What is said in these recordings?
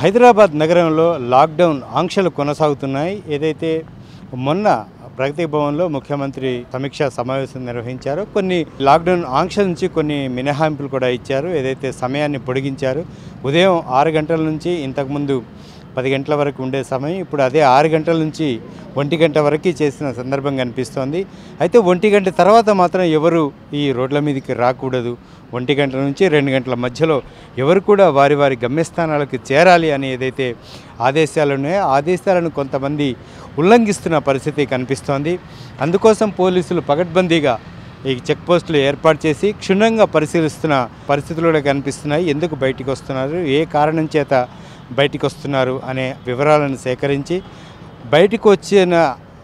హైదరాబాద్ నగరంలో లాక్డౌన్ ఆంక్షలు కొనసాగుతున్నాయి ఏదైతే మొన్న ప్రగతి భవన్లో ముఖ్యమంత్రి సమీక్షా సమావేశం నిర్వహించారో కొన్ని లాక్డౌన్ ఆంక్షల నుంచి కొన్ని మినహాయింపులు కూడా ఇచ్చారు ఏదైతే సమయాన్ని పొడిగించారు ఉదయం ఆరు గంటల నుంచి ఇంతకుముందు పది గంటల వరకు ఉండే సమయం ఇప్పుడు అదే ఆరు గంటల నుంచి ఒంటి గంట వరకు చేసిన సందర్భం కనిపిస్తోంది అయితే ఒంటి గంట తర్వాత మాత్రం ఎవరు ఈ రోడ్ల మీదకి రాకూడదు ఒంటి గంటల నుంచి రెండు గంటల మధ్యలో ఎవరు కూడా వారి వారి గమ్యస్థానాలకు చేరాలి అని ఏదైతే ఆదేశాలు ఉన్నాయో ఆ ఆదేశాలను కొంతమంది ఉల్లంఘిస్తున్న పరిస్థితి కనిపిస్తోంది అందుకోసం పోలీసులు పగడ్బందీగా ఈ చెక్ పోస్టులు ఏర్పాటు చేసి క్షుణ్ణంగా పరిశీలిస్తున్న పరిస్థితులు కూడా కనిపిస్తున్నాయి ఎందుకు బయటికి వస్తున్నారు ఏ కారణం చేత బయటికి వస్తున్నారు అనే వివరాలను సేకరించి బయటికి వచ్చిన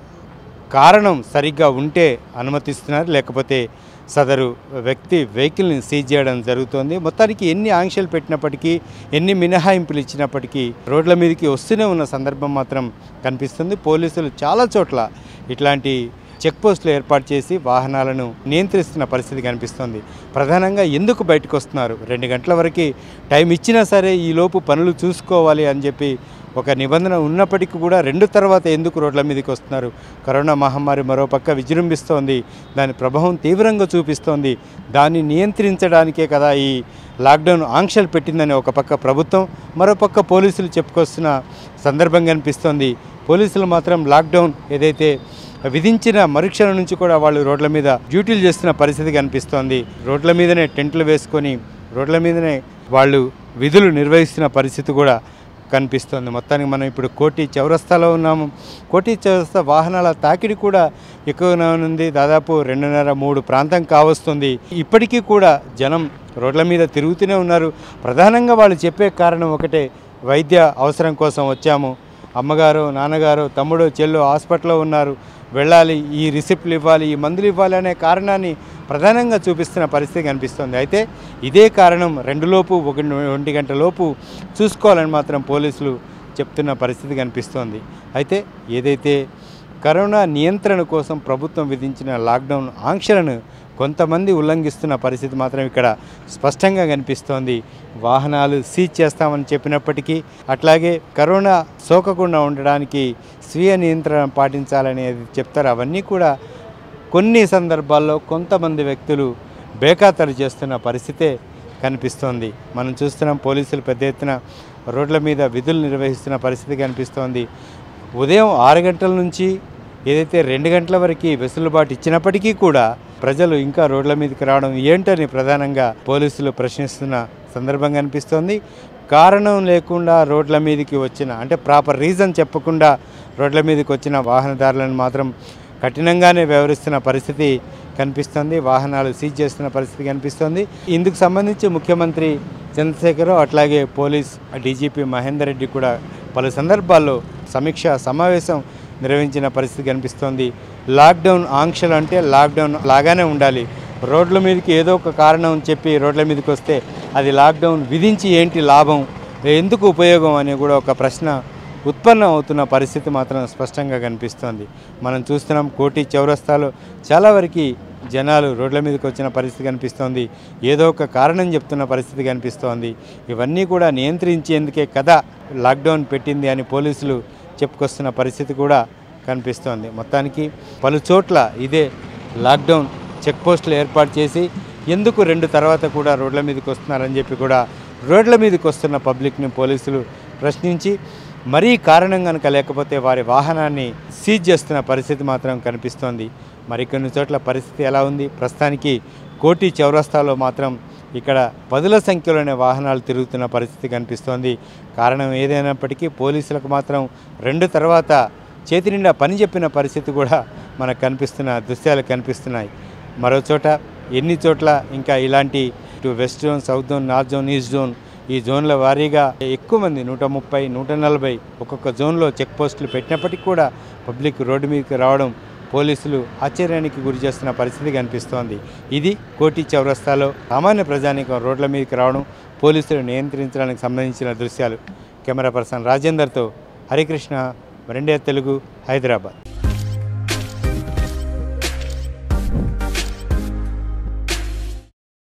కారణం సరిగ్గా ఉంటే అనుమతిస్తున్నారు లేకపోతే సదరు వ్యక్తి వెహికల్ని సీజ్ చేయడం జరుగుతోంది మొత్తానికి ఎన్ని ఆంక్షలు పెట్టినప్పటికీ ఎన్ని మినహాయింపులు ఇచ్చినప్పటికీ రోడ్ల మీదకి వస్తూనే ఉన్న సందర్భం మాత్రం కనిపిస్తుంది పోలీసులు చాలా చోట్ల ఇట్లాంటి చెక్ పోస్టులు ఏర్పాటు చేసి వాహనాలను నియంత్రిస్తున్న పరిస్థితి కనిపిస్తుంది ప్రధానంగా ఎందుకు బయటకు వస్తున్నారు రెండు గంటల వరకు టైం ఇచ్చినా సరే ఈ లోపు పనులు చూసుకోవాలి అని చెప్పి ఒక నిబంధన ఉన్నప్పటికీ కూడా రెండు తర్వాత ఎందుకు రోడ్ల మీదకి వస్తున్నారు కరోనా మహమ్మారి మరోపక్క విజృంభిస్తోంది దాని ప్రభావం తీవ్రంగా చూపిస్తోంది దాన్ని నియంత్రించడానికే కదా ఈ లాక్డౌన్ ఆంక్షలు పెట్టిందని ఒక పక్క ప్రభుత్వం మరోపక్క పోలీసులు చెప్పుకొస్తున్న సందర్భం కనిపిస్తోంది పోలీసులు మాత్రం లాక్డౌన్ ఏదైతే విధించిన మరుక్షణం నుంచి కూడా వాళ్ళు రోడ్ల మీద డ్యూటీలు చేస్తున్న పరిస్థితి కనిపిస్తోంది రోడ్ల మీదనే టెంట్లు వేసుకొని రోడ్ల మీదనే వాళ్ళు విధులు నిర్వహిస్తున్న పరిస్థితి కూడా కనిపిస్తుంది మొత్తానికి మనం ఇప్పుడు కోటి చౌరస్తాలో ఉన్నాము కోటి చౌరస్తా వాహనాల తాకిడి కూడా ఎక్కువగా ఉంది దాదాపు రెండున్నర మూడు ప్రాంతం కావస్తుంది ఇప్పటికీ కూడా జనం రోడ్ల మీద తిరుగుతూనే ఉన్నారు ప్రధానంగా వాళ్ళు చెప్పే కారణం ఒకటే వైద్య అవసరం కోసం వచ్చాము అమ్మగారు నాన్నగారు తమ్ముడు చెల్లు హాస్పిటల్లో ఉన్నారు వెళ్ళాలి ఈ రిసిప్ట్లు ఇవ్వాలి ఈ మందులు ఇవ్వాలి అనే కారణాన్ని ప్రధానంగా చూపిస్తున్న పరిస్థితి కనిపిస్తుంది అయితే ఇదే కారణం రెండులోపు ఒక ఒంటి గంట లోపు చూసుకోవాలని మాత్రం పోలీసులు చెప్తున్న పరిస్థితి కనిపిస్తోంది అయితే ఏదైతే కరోనా నియంత్రణ కోసం ప్రభుత్వం విధించిన లాక్డౌన్ ఆంక్షలను కొంతమంది ఉల్లంఘిస్తున్న పరిస్థితి మాత్రం ఇక్కడ స్పష్టంగా కనిపిస్తోంది వాహనాలు సీజ్ చేస్తామని చెప్పినప్పటికీ అట్లాగే కరోనా సోకకుండా ఉండడానికి స్వీయ నియంత్రణ పాటించాలనేది చెప్తారు అవన్నీ కూడా కొన్ని సందర్భాల్లో కొంతమంది వ్యక్తులు బేఖాతరు చేస్తున్న పరిస్థితే కనిపిస్తోంది మనం చూస్తున్నాం పోలీసులు పెద్ద ఎత్తున రోడ్ల మీద విధులు నిర్వహిస్తున్న పరిస్థితి కనిపిస్తోంది ఉదయం ఆరు గంటల నుంచి ఏదైతే రెండు గంటల వరకు వెసులుబాటు ఇచ్చినప్పటికీ కూడా ప్రజలు ఇంకా రోడ్ల మీదకి రావడం ఏంటని ప్రధానంగా పోలీసులు ప్రశ్నిస్తున్న సందర్భం కనిపిస్తోంది కారణం లేకుండా రోడ్ల మీదకి వచ్చిన అంటే ప్రాపర్ రీజన్ చెప్పకుండా రోడ్ల మీదకి వచ్చిన వాహనదారులను మాత్రం కఠినంగానే వ్యవహరిస్తున్న పరిస్థితి కనిపిస్తుంది వాహనాలు సీజ్ చేస్తున్న పరిస్థితి కనిపిస్తుంది ఇందుకు సంబంధించి ముఖ్యమంత్రి చంద్రశేఖర్ అట్లాగే పోలీస్ డీజీపీ మహేందర్ రెడ్డి కూడా పలు సందర్భాల్లో సమీక్ష సమావేశం నిర్వహించిన పరిస్థితి కనిపిస్తోంది లాక్డౌన్ ఆంక్షలు అంటే లాక్డౌన్ లాగానే ఉండాలి రోడ్ల మీదకి ఏదో ఒక కారణం చెప్పి రోడ్ల మీదకి వస్తే అది లాక్డౌన్ విధించి ఏంటి లాభం ఎందుకు ఉపయోగం అని కూడా ఒక ప్రశ్న ఉత్పన్నం అవుతున్న పరిస్థితి మాత్రం స్పష్టంగా కనిపిస్తోంది మనం చూస్తున్నాం కోటి చౌరస్తాలో చాలా వరకు జనాలు రోడ్ల మీదకి వచ్చిన పరిస్థితి కనిపిస్తోంది ఏదో ఒక కారణం చెప్తున్న పరిస్థితి కనిపిస్తోంది ఇవన్నీ కూడా నియంత్రించేందుకే కదా లాక్డౌన్ పెట్టింది అని పోలీసులు చెప్పుకొస్తున్న పరిస్థితి కూడా కనిపిస్తోంది మొత్తానికి పలు చోట్ల ఇదే లాక్డౌన్ చెక్ పోస్టులు ఏర్పాటు చేసి ఎందుకు రెండు తర్వాత కూడా రోడ్ల మీదకి వస్తున్నారని చెప్పి కూడా రోడ్ల మీదకి వస్తున్న పబ్లిక్ని పోలీసులు ప్రశ్నించి మరీ కారణం కనుక లేకపోతే వారి వాహనాన్ని సీజ్ చేస్తున్న పరిస్థితి మాత్రం కనిపిస్తోంది మరికొన్ని చోట్ల పరిస్థితి ఎలా ఉంది ప్రస్తుతానికి కోటి చౌరస్తాలో మాత్రం ఇక్కడ పదుల సంఖ్యలోనే వాహనాలు తిరుగుతున్న పరిస్థితి కనిపిస్తోంది కారణం ఏదైనప్పటికీ పోలీసులకు మాత్రం రెండు తర్వాత చేతి నిండా పని చెప్పిన పరిస్థితి కూడా మనకు కనిపిస్తున్న దృశ్యాలు కనిపిస్తున్నాయి మరో చోట ఎన్ని చోట్ల ఇంకా ఇలాంటి ఇటు west zone south zone north zone east zone ఈ జోన్ల వారీగా ఎక్కువ మంది నూట ముప్పై నూట నలభై ఒక్కొక్క జోన్లో చెక్ పోస్టులు పెట్టినప్పటికీ కూడా పబ్లిక్ రోడ్డు మీదకి రావడం పోలీసులు ఆశ్చర్యానికి గురి చేస్తున్న పరిస్థితి కనిపిస్తోంది ఇది కోటి చౌరస్తాలో సామాన్య ప్రజానికం రోడ్ల మీదకి రావడం పోలీసులు నియంత్రించడానికి సంబంధించిన దృశ్యాలు కెమెరా పర్సన్ రాజేందర్తో హరికృష్ణ రెండే తెలుగు హైదరాబాద్